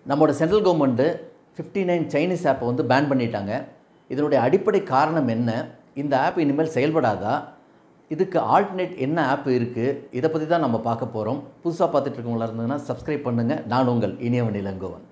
நம்மளோட central government fifty nine Chinese ஆப்பை வந்து பேன் பண்ணிட்டாங்க இதனுடைய அடிப்படை காரணம் என்ன இந்த ஆப் இனிமேல் செயல்படாதா இதுக்கு ஆல்டர்னேட் என்ன ஆப் இருக்குது இதை பற்றி தான் நம்ம பார்க்க போகிறோம் புதுசாக பார்த்துட்டு இருக்கவங்களா இருந்ததுன்னா சப்ஸ்கிரைப் பண்ணுங்கள் நான் உங்கள் இனியவன் இளங்கோவன்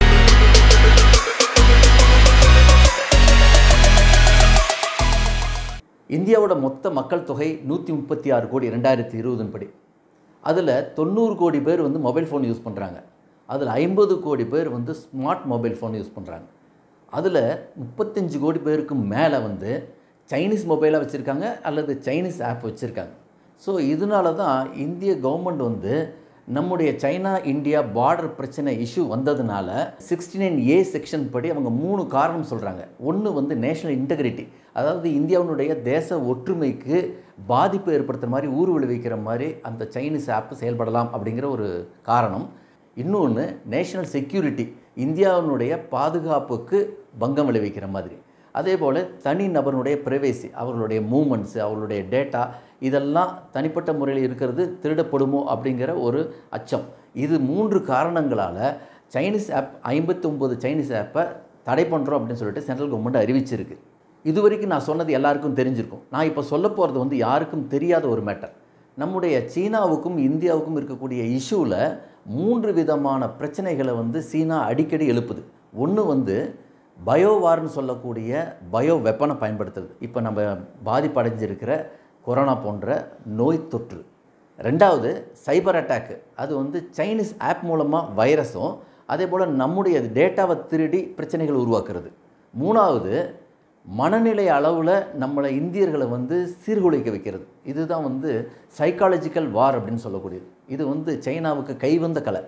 இந்தியாவோட மொத்த மக்கள் தொகை நூற்றி முப்பத்தி ஆறு கோடி ரெண்டாயிரத்தி இருபதுன் படி அதில் தொண்ணூறு கோடி பேர் வந்து மொபைல் ஃபோன் யூஸ் பண்ணுறாங்க அதில் ஐம்பது கோடி பேர் வந்து ஸ்மார்ட் மொபைல் ஃபோன் யூஸ் பண்ணுறாங்க அதில் முப்பத்தஞ்சு கோடி பேருக்கு மேலே வந்து சைனீஸ் மொபைலாக வச்சுருக்காங்க அல்லது சைனீஸ் ஆப் வச்சுருக்காங்க ஸோ இதனால தான் இந்திய கவர்மெண்ட் வந்து நம்முடைய சைனா இந்தியா பார்டர் பிரச்சனை இஷ்யூ வந்ததுனால சிக்ஸ்டி நைன் ஏ செக்ஷன் படி அவங்க மூணு காரணம் சொல்கிறாங்க ஒன்று வந்து நேஷனல் இன்டெகிரிட்டி அதாவது இந்தியாவினுடைய தேச ஒற்றுமைக்கு பாதிப்பு ஏற்படுத்துகிற மாதிரி ஊர் விளைவிக்கிற மாதிரி அந்த சைனீஸ் ஆப் செயல்படலாம் அப்படிங்கிற ஒரு காரணம் இன்னொன்று நேஷனல் செக்யூரிட்டி இந்தியாவினுடைய பாதுகாப்புக்கு பங்கம் விளைவிக்கிற மாதிரி அதே போல் தனி நபருடைய ப்ரைவேசி அவர்களுடைய மூமெண்ட்ஸு அவர்களுடைய டேட்டா இதெல்லாம் தனிப்பட்ட முறையில் இருக்கிறது திருடப்படுமோ அப்படிங்கிற ஒரு அச்சம் இது மூன்று காரணங்களால் சைனீஸ் ஆப் ஐம்பத்தி ஒம்பது சைனீஸ் ஆப்பை தடை பண்ணுறோம் அப்படின்னு சொல்லிட்டு சென்ட்ரல் கவர்மெண்ட் அறிவிச்சிருக்கு இது வரைக்கும் நான் சொன்னது எல்லாருக்கும் தெரிஞ்சிருக்கும் நான் இப்போ சொல்ல போகிறது வந்து யாருக்கும் தெரியாத ஒரு மேட்டர் நம்முடைய சீனாவுக்கும் இந்தியாவுக்கும் இருக்கக்கூடிய இஷ்யூவில் மூன்று விதமான பிரச்சனைகளை வந்து சீனா அடிக்கடி எழுப்புது ஒன்று வந்து பயோவார்னு சொல்லக்கூடிய பயோ வெப்பனை பயன்படுத்துறது இப்போ நம்ம பாதிப்படைஞ்சிருக்கிற கொரோனா போன்ற நோய் தொற்று ரெண்டாவது சைபர் அட்டாக்கு அது வந்து சைனீஸ் ஆப் மூலமாக வைரஸும் அதே போல் நம்முடைய டேட்டாவை திருடி பிரச்சனைகள் உருவாக்குறது மூணாவது மனநிலை அளவில் நம்மளை இந்தியர்களை வந்து சீர்குலைக்க வைக்கிறது இதுதான் வந்து சைக்காலஜிக்கல் வார் அப்படின்னு சொல்லக்கூடியது இது வந்து சைனாவுக்கு கைவந்த கலை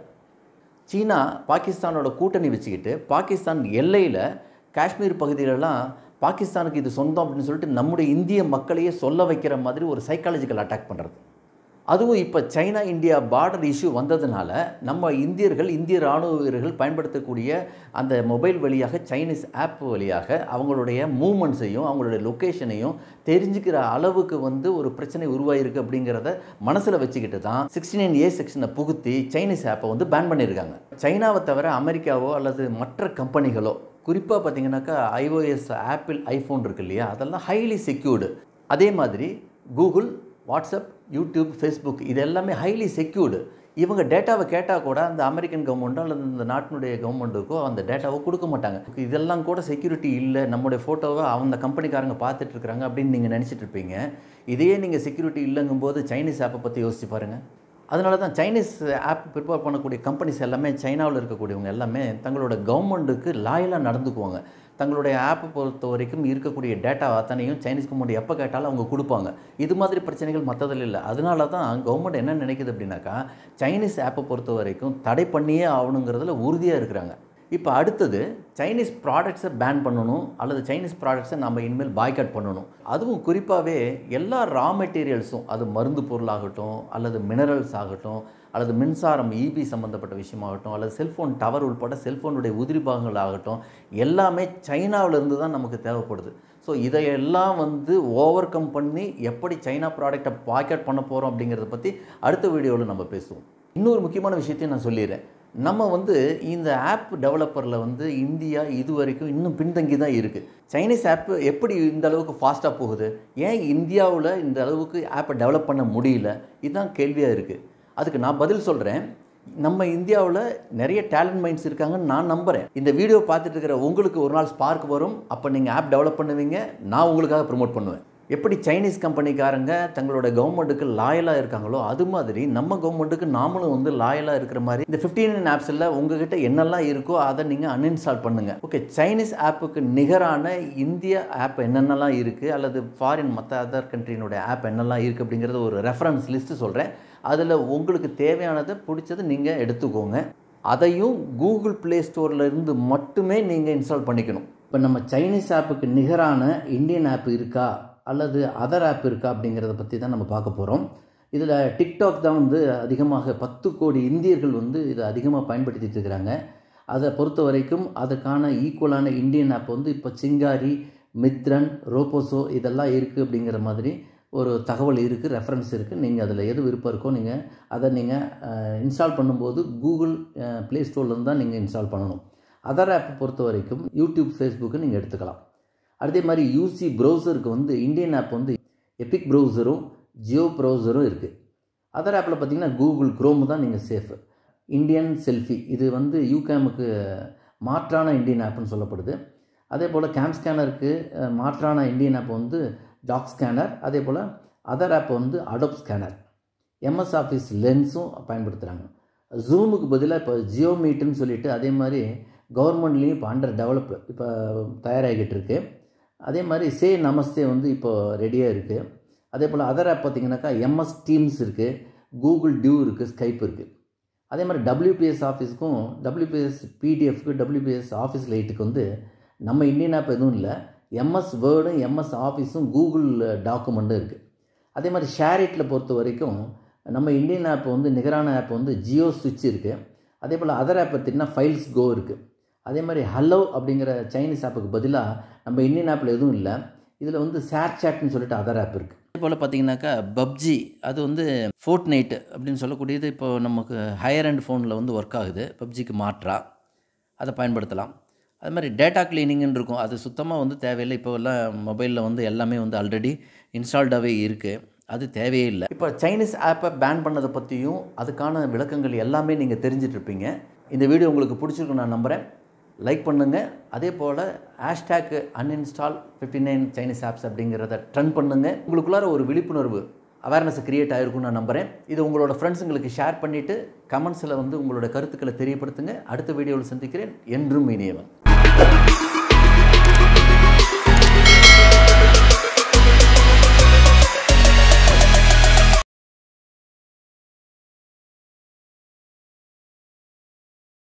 சீனா பாகிஸ்தானோட கூட்டணி வச்சுக்கிட்டு பாகிஸ்தான் எல்லையில் காஷ்மீர் பகுதியிலலாம் பாகிஸ்தானுக்கு இது சொந்தம் அப்படின்னு சொல்லிட்டு நம்முடைய இந்திய மக்களையே சொல்ல வைக்கிற மாதிரி ஒரு சைக்காலஜிக்கல் அட்டாக் பண்ணுறது அதுவும் இப்போ சைனா இந்தியா பார்டர் இஷ்யூ வந்ததுனால நம்ம இந்தியர்கள் இந்திய இராணுவ வீரர்கள் பயன்படுத்தக்கூடிய அந்த மொபைல் வழியாக சைனீஸ் ஆப் வழியாக அவங்களுடைய மூமெண்ட்ஸையும் அவங்களுடைய லொக்கேஷனையும் தெரிஞ்சுக்கிற அளவுக்கு வந்து ஒரு பிரச்சனை உருவாயிருக்கு அப்படிங்கிறத மனசில் வச்சுக்கிட்டு தான் சிக்ஸ்டி நைன் ஏ செக்ஷனை புகுத்தி சைனீஸ் ஆப்பை வந்து பேன் பண்ணியிருக்காங்க சைனாவை தவிர அமெரிக்காவோ அல்லது மற்ற கம்பெனிகளோ குறிப்பாக பார்த்தீங்கன்னாக்கா ஐஓஎஸ் ஆப்பிள் ஐஃபோன் இருக்கு இல்லையா அதெல்லாம் ஹைலி செக்யூர்டு அதே மாதிரி கூகுள் வாட்ஸ்அப் யூடியூப் ஃபேஸ்புக் இது எல்லாமே ஹைலி செக்யூர்டு இவங்க டேட்டாவை கேட்டால் கூட அந்த அமெரிக்கன் கவர்மெண்ட்டோ அல்லது இந்த நாட்டினுடைய கவர்மெண்ட்டுக்கோ அந்த டேட்டாவை கொடுக்க மாட்டாங்க இதெல்லாம் கூட செக்யூரிட்டி இல்லை நம்முடைய ஃபோட்டோவை அந்த கம்பெனிக்காரங்க பார்த்துட்டு இருக்கிறாங்க அப்படின்னு நீங்கள் நினச்சிட்டு இருப்பீங்க இதையே நீங்கள் செக்யூரிட்டி இல்லைங்கும்போது சைனீஸ் ஆப்பை பற்றி யோசிச்சு பாருங்கள் அதனால தான் சைனீஸ் ஆப் ப்ரிப்பேர் பண்ணக்கூடிய கம்பெனிஸ் எல்லாமே சைனாவில் இருக்கக்கூடியவங்க எல்லாமே தங்களோட கவர்மெண்ட்டுக்கு லாயலாக நடந்துக்குவாங்க தங்களுடைய ஆப்பை பொறுத்த வரைக்கும் இருக்கக்கூடிய டேட்டா அத்தனையும் சைனீஸ் கவர்மெண்ட் எப்போ கேட்டாலும் அவங்க கொடுப்பாங்க இது மாதிரி பிரச்சனைகள் மற்றதில் இல்லை அதனால தான் கவர்மெண்ட் என்ன நினைக்குது அப்படின்னாக்கா சைனீஸ் ஆப்பை பொறுத்த வரைக்கும் தடை பண்ணியே ஆகணுங்கிறதுல உறுதியாக இருக்கிறாங்க இப்போ அடுத்தது சைனீஸ் ப்ராடக்ட்ஸை பேன் பண்ணணும் அல்லது சைனீஸ் ப்ராடக்ட்ஸை நம்ம இனிமேல் பாய்காட் பண்ணணும் அதுவும் குறிப்பாகவே எல்லா ரா மெட்டீரியல்ஸும் அது மருந்து பொருளாகட்டும் அல்லது மினரல்ஸ் ஆகட்டும் அல்லது மின்சாரம் இபி சம்மந்தப்பட்ட விஷயமாகட்டும் அல்லது செல்ஃபோன் டவர் உள்பட செல்ஃபோனுடைய உதிரி பாகங்கள் ஆகட்டும் எல்லாமே சைனாவிலேருந்து தான் நமக்கு தேவைப்படுது ஸோ இதையெல்லாம் வந்து ஓவர் கம் பண்ணி எப்படி சைனா ப்ராடக்டை பாக்கெட் பண்ண போகிறோம் அப்படிங்கிறத பற்றி அடுத்த வீடியோவில் நம்ம பேசுவோம் இன்னொரு முக்கியமான விஷயத்தையும் நான் சொல்லிடுறேன் நம்ம வந்து இந்த ஆப் டெவலப்பரில் வந்து இந்தியா இது வரைக்கும் இன்னும் பின்தங்கி தான் இருக்குது சைனீஸ் ஆப் எப்படி இந்த அளவுக்கு ஃபாஸ்ட்டாக போகுது ஏன் இந்தியாவில் இந்த அளவுக்கு ஆப்பை டெவலப் பண்ண முடியல இதுதான் கேள்வியாக இருக்குது அதுக்கு நான் பதில் சொல்கிறேன் நம்ம இந்தியாவில் நிறைய டேலண்ட் மைண்ட்ஸ் இருக்காங்கன்னு நான் நம்புகிறேன் இந்த வீடியோ பார்த்துட்டு இருக்கிற உங்களுக்கு ஒரு நாள் ஸ்பார்க் வரும் அப்போ நீங்கள் ஆப் டெவலப் பண்ணுவீங்க நான் உங்களுக்காக ப்ரொமோட் பண்ணுவேன் எப்படி சைனீஸ் கம்பெனிக்காரங்க தங்களோட கவர்மெண்ட்டுக்கு லாயலாக இருக்காங்களோ அது மாதிரி நம்ம கவர்மெண்ட்டுக்கு நாமளும் வந்து லாயலாக இருக்கிற மாதிரி இந்த ஃபிஃப்டீன் ஆப்ஸில் உங்ககிட்ட என்னெல்லாம் இருக்கோ அதை நீங்கள் அன்இன்ஸ்டால் பண்ணுங்கள் ஓகே சைனீஸ் ஆப்புக்கு நிகரான இந்திய ஆப் என்னென்னலாம் இருக்குது அல்லது ஃபாரின் மற்ற அதர் கண்ட்ரியினுடைய ஆப் என்னெல்லாம் இருக்குது அப்படிங்கிறத ஒரு ரெஃபரன்ஸ் லிஸ்ட்டு சொல்கிறேன் அதில் உங்களுக்கு தேவையானதை பிடிச்சதை நீங்கள் எடுத்துக்கோங்க அதையும் கூகுள் ப்ளே ஸ்டோரில் இருந்து மட்டுமே நீங்கள் இன்ஸ்டால் பண்ணிக்கணும் இப்போ நம்ம சைனீஸ் ஆப்புக்கு நிகரான இந்தியன் ஆப் இருக்கா அல்லது அதர் ஆப் இருக்கா அப்படிங்கிறத பற்றி தான் நம்ம பார்க்க போகிறோம் இதில் டிக்டாக் தான் வந்து அதிகமாக பத்து கோடி இந்தியர்கள் வந்து இதை அதிகமாக பயன்படுத்திட்டு இருக்கிறாங்க அதை பொறுத்த வரைக்கும் அதுக்கான ஈக்குவலான இந்தியன் ஆப் வந்து இப்போ சிங்காரி மித்ரன் ரோபோசோ இதெல்லாம் இருக்குது அப்படிங்கிற மாதிரி ஒரு தகவல் இருக்குது ரெஃபரன்ஸ் இருக்குது நீங்கள் அதில் எது விருப்பம் இருக்கோ நீங்கள் அதை நீங்கள் இன்ஸ்டால் பண்ணும்போது கூகுள் ப்ளே ஸ்டோர்லேருந்து தான் நீங்கள் இன்ஸ்டால் பண்ணணும் அதர் ஆப்பை பொறுத்த வரைக்கும் யூடியூப் ஃபேஸ்புக்கு நீங்கள் எடுத்துக்கலாம் அதே மாதிரி யூசி ப்ரௌசருக்கு வந்து இந்தியன் ஆப் வந்து எபிக் ப்ரௌசரும் ஜியோ ப்ரௌசரும் இருக்குது அதர் ஆப்பில் பார்த்தீங்கன்னா கூகுள் குரோம் தான் நீங்கள் சேஃபு இந்தியன் செல்ஃபி இது வந்து யூகேமுக்கு மாற்றான இந்தியன் ஆப்னு சொல்லப்படுது அதே போல் கேம் ஸ்கேனருக்கு அஹ், மாற்றான இந்தியன் ஆப் வந்து டாக் ஸ்கேனர் அதே போல் அதர் ஆப் வந்து அடோப் ஸ்கேனர் எம்எஸ் ஆஃபீஸ் லென்ஸும் பயன்படுத்துகிறாங்க ஜூமுக்கு பதிலாக இப்போ ஜியோ மீட்டுன்னு சொல்லிட்டு அதே மாதிரி கவர்மெண்ட்லேயும் இப்போ அண்டர் டெவலப் இப்போ தயாராகிட்டு இருக்கு அதே மாதிரி சே நமஸ்தே வந்து இப்போ ரெடியாக இருக்குது அதே போல் அதர் ஆப் பார்த்தீங்கன்னாக்கா எம்எஸ் டீம்ஸ் இருக்குது கூகுள் டியூ இருக்குது ஸ்கைப் இருக்குது அதே மாதிரி டபிள்யூபிஎஸ் ஆஃபீஸுக்கும் டபிள்யூபிஎஸ் பிடிஎஃப்க்கு டபிள்யூபிஎஸ் ஆஃபீஸ் லைட்டுக்கு வந்து நம்ம இந்தியன் ஆப் எதுவும் இல்லை எம்எஸ் வேர்டும் எம்எஸ் ஆஃபீஸும் கூகுள் டாக்குமெண்ட்டும் இருக்குது அதே மாதிரி ஷேரிட்டில் பொறுத்த வரைக்கும் நம்ம இந்தியன் ஆப் வந்து நிகரான ஆப் வந்து ஜியோ ஸ்விட்ச் இருக்குது அதே போல் அதர் ஆப் பார்த்திங்கன்னா ஃபைல்ஸ் கோ இருக்குது அதே மாதிரி ஹலோ அப்படிங்கிற சைனீஸ் ஆப்புக்கு பதிலாக நம்ம இந்தியன் ஆப்பில் எதுவும் இல்லை இதில் வந்து ஷேர் சாட்னு சொல்லிட்டு அதர் ஆப் இருக்குது அதே போல் பார்த்தீங்கன்னாக்கா பப்ஜி அது வந்து ஃபோர்ட் நைட்டு அப்படின்னு சொல்லக்கூடியது இப்போ நமக்கு ஹையர் அண்ட் ஃபோனில் வந்து ஒர்க் ஆகுது பப்ஜிக்கு மாற்றா அதை பயன்படுத்தலாம் அது மாதிரி டேட்டா கிளீனிங்னு இருக்கும் அது சுத்தமாக வந்து தேவையில்லை இப்போ எல்லாம் மொபைலில் வந்து எல்லாமே வந்து ஆல்ரெடி இன்ஸ்டால்டாகவே இருக்குது அது தேவையே இல்லை இப்போ சைனீஸ் ஆப்பை பேன் பண்ணதை பற்றியும் அதுக்கான விளக்கங்கள் எல்லாமே நீங்கள் தெரிஞ்சிட்டு இருப்பீங்க இந்த வீடியோ உங்களுக்கு பிடிச்சிருக்கும் நான் நம்புகிறேன் லைக் பண்ணுங்கள் அதே போல் hashtag uninstall fifty nine Chinese apps அப்படிங்கிறத ட்ரெண்ட் பண்ணுங்கள் உங்களுக்குள்ளார ஒரு விழிப்புணர்வு அவேர்னஸ் கிரியேட் ஆகிருக்கும்னு நான் நம்புகிறேன் இது உங்களோட ஃப்ரெண்ட்ஸுங்களுக்கு ஷேர் பண்ணிவிட்டு கமெண்ட்ஸில் வந்து உங்களோட கருத்துக்களை தெரியப்படுத்துங்க அடுத்த வீடியோவில் சந்திக்கிறேன் என்றும் இனியவன்